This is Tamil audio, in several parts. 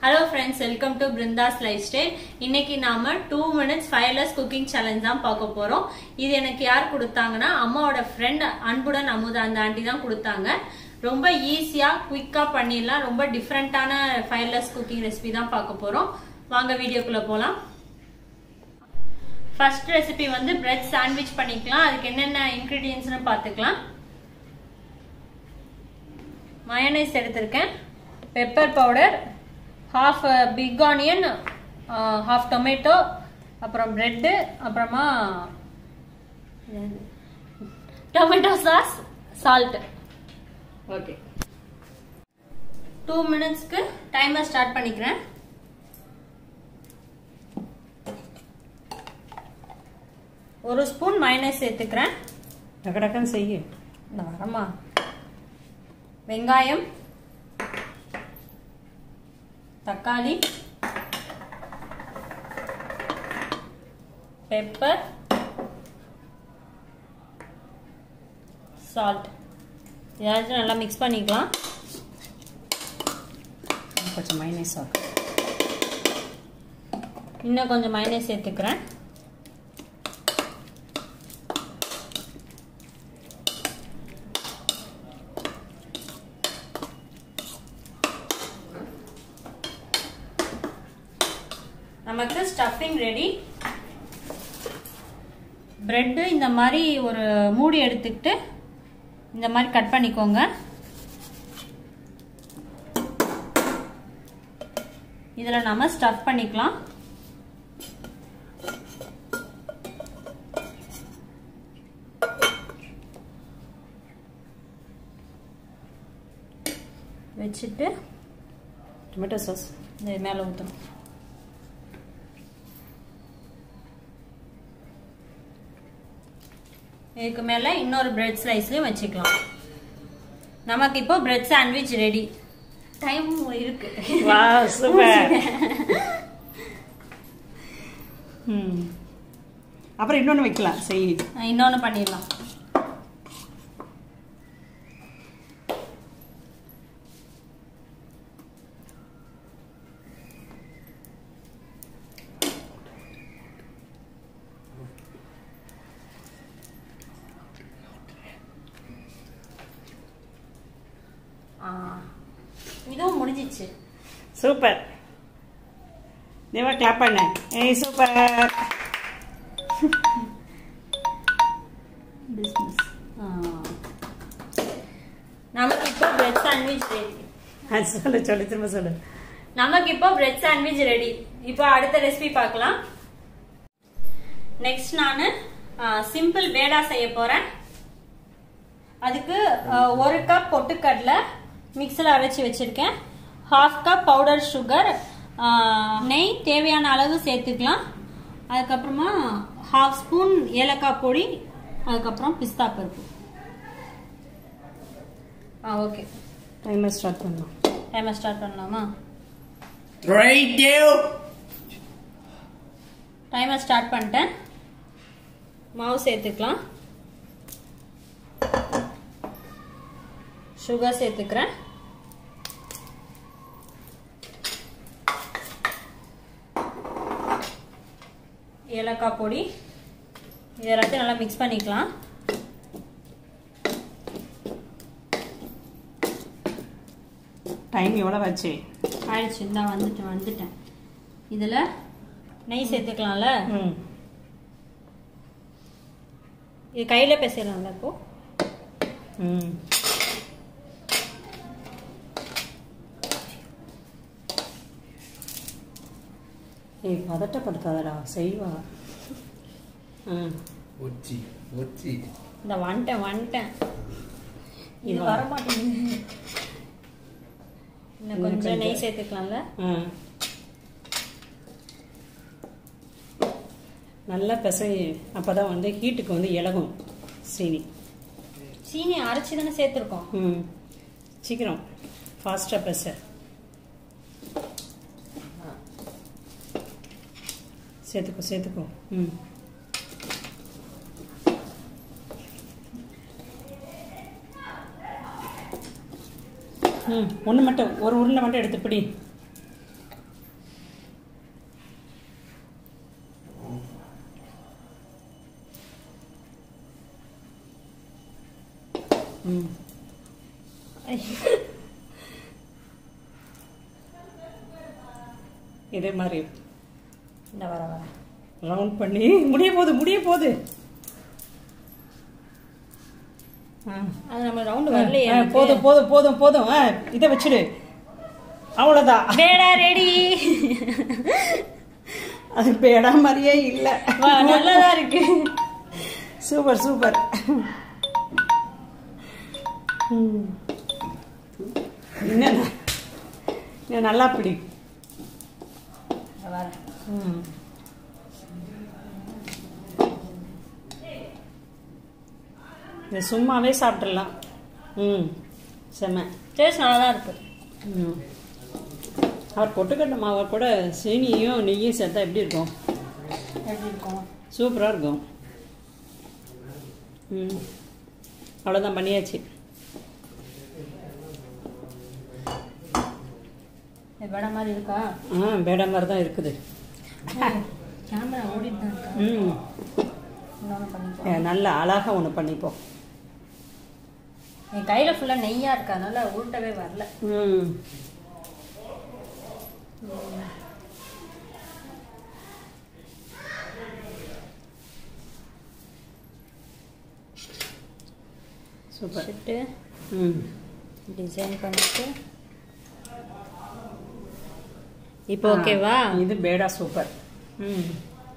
Hello friends welcome to Brinda's lifestyle இன்னைக்கு நாம two minutes fireless cooking challenge தான் பார்க்க போறோம் இது எனக்கு யார் கொடுத்தாங்கன்னா அம்மாவோட ஃப்ரெண்ட் அன்புடன் அமுதா அந்த ஆண்டி தான் கொடுத்தாங்க ரொம்ப ஈஸியா குயிக்கா பண்ணிடலாம் ரொம்ப டிஃப்ரெண்டான ஃபயர்லெஸ் குக்கிங் ரெசிபி தான் பார்க்க போறோம் வாங்க வீடியோக்குள்ள போலாம் ஃபர்ஸ்ட் ரெசிபி வந்து பிரெட் சாண்ட்விச் பண்ணிக்கலாம் அதுக்கு என்னென்ன இன்கிரீடியன்ஸ்னு பார்த்துக்கலாம் மயனைஸ் எடுத்திருக்கேன் pepper powder half big onion half tomato அப்புறம் பிரெட்டு அப்புறமா tomato sauce salt okay two மினிட்ஸ்க்கு டைமர் ஸ்டார்ட் பண்ணிக்கிறேன் ஒரு ஸ்பூன் மைனஸ் சேர்த்துக்கிறேன் டக்கு டக்குன்னு செய்யு இந்த வரமா வெங்காயம் தக்காளி பெப்பர் சால்ட் ஏதாச்சும் நல்லா மிக்ஸ் பண்ணிக்கலாம் கொஞ்சம் மைனஸ் ஆகும் இன்னும் கொஞ்சம் மைனஸ் சேர்த்துக்கிறேன் நமக்கு ஸ்டஃபிங் ரெடி பிரெட்டு இந்த மாதிரி ஒரு மூடி எடுத்துக்கிட்டு இந்த மாதிரி கட் பண்ணிக்கோங்க இதில் நம்ம ஸ்டஃப் பண்ணிக்கலாம் வச்சுட்டு டொமேட்டோ சாஸ் இந்த மேலே ஊற்றணும் இதுக்கு மேலே இன்னொரு பிரெட் ஸ்லைஸ்லையும் வச்சுக்கலாம் நமக்கு இப்போ பிரெட் சாண்ட்விச் ரெடி டைம் இருக்கு வா சூப்பர் ம் அப்புறம் இன்னொன்று வைக்கலாம் செய் இன்னொன்று பண்ணிடலாம் ஆ, இதுவும் முடிஞ்சிச்சு சூப்பர் தேவா கிளாப் பண்ண ஏய் சூப்பர் பிஸ்னஸ் நமக்கு இப்போ பிரெட் சாண்ட்விச் ரெடி அது சொல்லு சொல்லு திரும்ப சொல்லு நமக்கு இப்போ பிரெட் சாண்ட்விச் ரெடி இப்போ அடுத்த ரெசிபி பார்க்கலாம் நெக்ஸ்ட் நான் சிம்பிள் பேடா செய்ய போறேன் அதுக்கு அஹ், ஒரு கப் பொட்டுக்கடலை மிக்ஸில் அரைச்சி வச்சிருக்கேன் ஹாஃப் கப் பவுடர் சுகர் நெய் தேவையான அளவு சேர்த்துக்கலாம் அதுக்கப்புறமா ஹாஃப் ஸ்பூன் ஏலக்காய் பொடி அதுக்கப்புறம் பிஸ்தா பருப்பு ஆ ஓகே டைமர் ஸ்டார்ட் பண்ணலாம் டைமர் ஸ்டார்ட் பண்ணலாமா Three, two, டைமர் ஸ்டார்ட் பண்ணிட்டேன் மாவு சேர்த்துக்கலாம் சுகர் சேர்த்துக்கிறேன் ஏலக்காய் பொடி இது எல்லாத்தையும் நல்லா மிக்ஸ் பண்ணிக்கலாம் டைம் எவ்வளோ வச்சு ஆயிடுச்சு இந்தா வந்துட்டேன் வந்துட்டேன் இதில் நெய் சேர்த்துக்கலாம்ல ம் இது கையில் பேசிடலாம்ல இப்போ ம் ஏய் பதட்டப்படுத்தாதடா செய்வா ம் ஒச்சி ஒச்சி இந்த வந்துட்டேன் வந்துட்டேன் இது இவா. வர மாட்டேங்குது இன்னும் இன்னும் கொஞ்சம் கொஞ்சம். நெய் சேர்த்துக்கலாம்ல ஆ நல்லா பிசை அப்போ தான் வந்து ஹீட்டுக்கு வந்து இலகும் சீனி சீனி அரைச்சி தானே சேர்த்துருக்கோம் ம் சீக்கிரம் ஃபாஸ்ட்டாக பெச சேர்த்துக்கோ சேர்த்துக்கோ ம் ம் ஒன்று மட்டும் ஒரு உருண்டை மட்டும் எடுத்து பிடி ம் இதே மாதிரி இந்த வர வர ரவுண்ட் பண்ணி முடிய போகுது முடிய போகுது ஆ அது நம்ம ரவுண்டு வரலையே ஆ, போதும் போதும் போதும் போதும் ஆ, இதை வச்சிடு அவ்வளோதான் பேடா ரெடி அது பேடா மாதிரியே இல்லை நல்லதா இருக்கு சூப்பர் சூப்பர் ம். இன்னும் ந- இன்னும் நல்லா பிடி இந்த வர ம். இது சும்மாவே சாப்பிட்றலாம் ம் செம்ம டேஸ்ட் நல்லா தான் இருக்கு ம் அவர் பொட்டுக்கடலை மாவை கூட சீனியும் நெய்யும் சேர்த்தா எப்படி இருக்கும் எப்படி இருக்கும் சூப்பராக இருக்கும் ம் அவ்வளோதான் பண்ணியாச்சு இது வடை மாதிரி இருக்கா ஆ பேடா மாதிரி தான் இருக்குது கேமரா ஓடிட்டு தான் இருக்கா ம் இன்னொன்று பண்ணிப்போம் ஏ, நல்லா அழகாக ஒன்று பண்ணிப்போம் என் கையில ஃபுல்லா நெய்யா இருக்கு அதனால உருட்டவே வரல ம் சூப்பர் வச்சுட்டு ம் டிசைன் பண்ணிட்டு இப்போ ஓகேவா ஆ, இது பேடா சூப்பர் ம்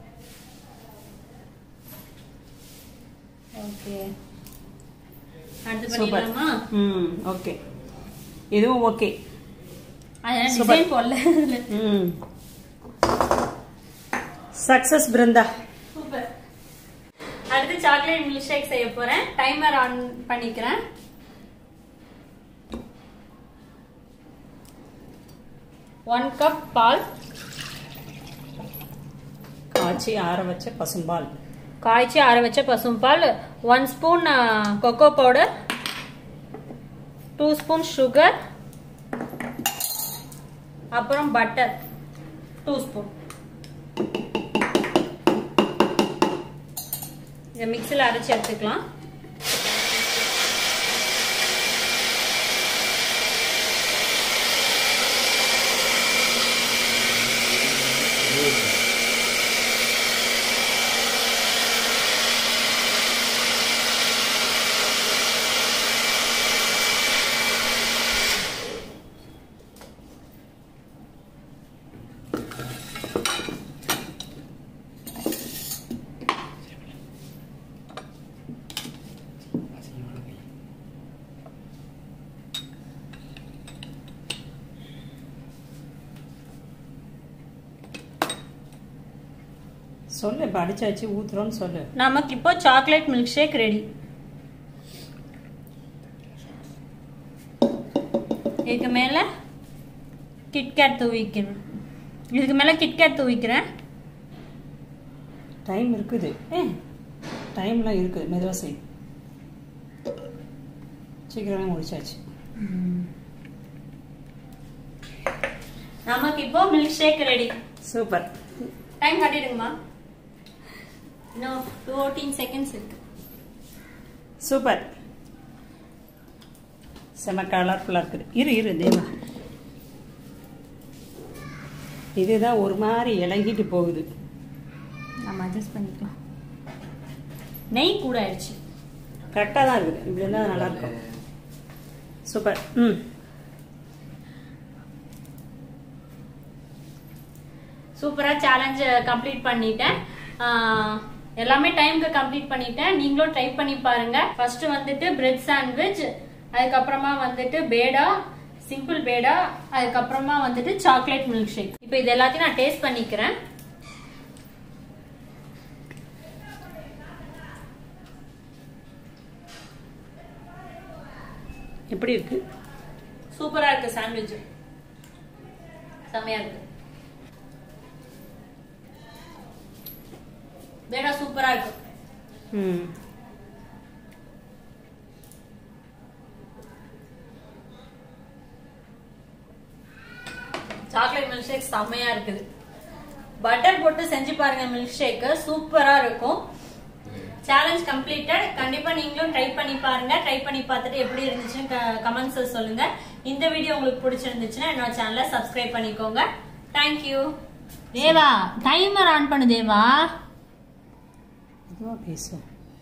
ஓகே அடுத்து சூப்பர் பண்ணிடலாமா ம் ஓகே இதுவும் ஓகே அதெல்லாம் Super. டிசைன் போடல ம் சக்ஸஸ் பிருந்தா சூப்பர் அடுத்து சாக்லேட் மில்க் ஷேக் செய்ய போறேன் டைமர் ஆன் பண்ணிக்கிறேன் ஒன் கப் பால் காய்ச்சி ஆற வச்ச பசும்பால் காய்ச்சி ஆற வச்ச பசும்பால் one spoon cocoa powder two spoon sugar அப்புறம் பட்டர் டூ ஸ்பூன் இதை மிக்சியில் அரைச்சி எடுத்துக்கலாம் சொல்லு இப்போ அடிச்சாச்சு ஊத்துறோன்னு சொல்லு நமக்கு இப்போ சாக்லேட் மில்க் ஷேக் ரெடி இதுக்கு மேல கிட்கேட் தூவிக்கணும் இதுக்கு மேல கிட்கேட் தூவிக்கிறேன் டைம் இருக்குது ஏ டைம்லாம் இருக்குது மெதுவாக செய் சீக்கிரமே முடிச்சாச்சு நமக்கு இப்போ milkshake ready super time காட்டிடுங்கம்மா இன்னும் டூ ஃபோர்டீன் செகண்ட்ஸ் இருக்கு சூப்பர் செம கலர்ஃபுல்லாக இருக்குது இரு இரு தேவா இதுதான் ஒரு மாதிரி இலகிட்டு போகுது நம்ம அட்ஜஸ்ட் பண்ணிக்கலாம் நெய் கூட ஆயிடுச்சு கரெக்டாக தான் இருக்குது இப்படி இருந்தால் நல்லா இருக்கும் சூப்பர் ம் சூப்பரா சேலஞ்ச் கம்ப்ளீட் பண்ணிட்டேன் ஆஹ் எல்லாமே டைம்க்கு கம்ப்ளீட் பண்ணிட்டேன் நீங்களும் ட்ரை பண்ணி பாருங்க ஃபர்ஸ்ட் வந்துட்டு பிரெட் சாண்ட்விச் அதுக்கப்புறமா வந்துட்டு பேடா சிம்பிள் பேடா அதுக்கப்புறமா வந்துட்டு சாக்லேட் மில்க் ஷேக் இப்போ இது எல்லாத்தையும் நான் டேஸ்ட் பண்ணிக்கிறேன் எப்படி இருக்கு சூப்பரா இருக்கு சாண்ட்விச் செமையா இருக்கு பேடா சூப்பரா இருக்கு ம் சாக்லேட் மில்க் ஷேக் செம்மையா இருக்குது பட்டர் போட்டு செஞ்சு பாருங்க மில்க் ஷேக் சூப்பரா இருக்கும் சேலஞ்ச் கம்ப்ளீட்டட் கண்டிப்பா நீங்களும் ட்ரை பண்ணி பாருங்க ட்ரை பண்ணி பார்த்துட்டு எப்படி இருந்துச்சுன்னு கமெண்ட்ஸ் சொல்லுங்க இந்த வீடியோ உங்களுக்கு பிடிச்சிருந்துச்சுன்னா என்னோட சேனலை சப்ஸ்கிரைப் பண்ணிக்கோங்க தேங்க்யூ தேவா டைமர் ஆன் பண்ணு தேவா இதுவா பேசும்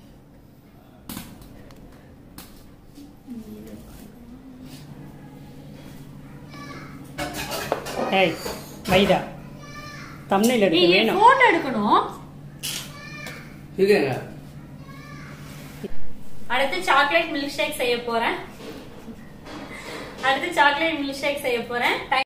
ஏய் வைடா தமிழில் எடுக்க வேணும் போட்டோ எடுக்கணும் இருக்கேங்க அடுத்து சாக்லேட் மில்க் ஷேக் செய்ய போறேன் அடுத்து சாக்லேட் மில்க் ஷேக் செய்ய போறேன்